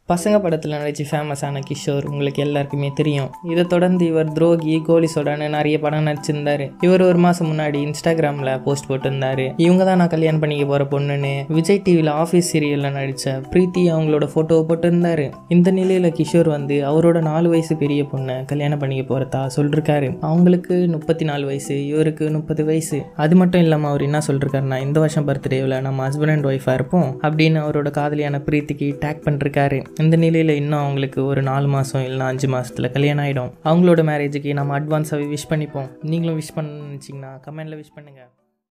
பசங்க படத்தில் நடிச்சு ஃபேமஸான கிஷோர் உங்களுக்கு எல்லாருக்குமே தெரியும் இதை தொடர்ந்து இவர் துரோகி கோலிசோடான்னு நிறைய படம் நடிச்சிருந்தாரு இவர் ஒரு மாதம் முன்னாடி இன்ஸ்டாகிராமில் போஸ்ட் போட்டிருந்தாரு இவங்க தான் நான் கல்யாணம் பண்ணிக்க போகிற பொண்ணுன்னு விஜய் டிவியில் ஆஃபீஸ் சீரியலில் நடித்த பிரீத்தி அவங்களோட ஃபோட்டோவை போட்டிருந்தாரு இந்த நிலையில் கிஷோர் வந்து அவரோட நாலு வயசு பெரிய பொண்ணை கல்யாணம் பண்ணிக்க போகிறதா சொல்லிருக்காரு அவங்களுக்கு முப்பத்தி நாலு வயசு இவருக்கு முப்பது வயசு அது மட்டும் இல்லாமல் அவர் என்ன சொல்லிருக்காருன்னா இந்த வருஷம் பர்த்டேவில் நம்ம ஹஸ்பண்ட் அண்ட் ஒய்ஃபாக இருப்போம் அப்படின்னு அவரோட காதலியான பிரீத்திக்கு டேக் பண்ணிருக்காரு இந்த நிலையில் இன்னும் அவங்களுக்கு ஒரு நாலு மாதம் இல்லைனா அஞ்சு மாதத்தில் கல்யாணம் ஆகிடும் அவங்களோட மேரேஜுக்கு நம்ம அட்வான்ஸாகவே விஷ் பண்ணிப்போம் நீங்களும் விஷ் பண்ண நினச்சிங்கன்னா கமெண்டில் விஷ் பண்ணுங்கள்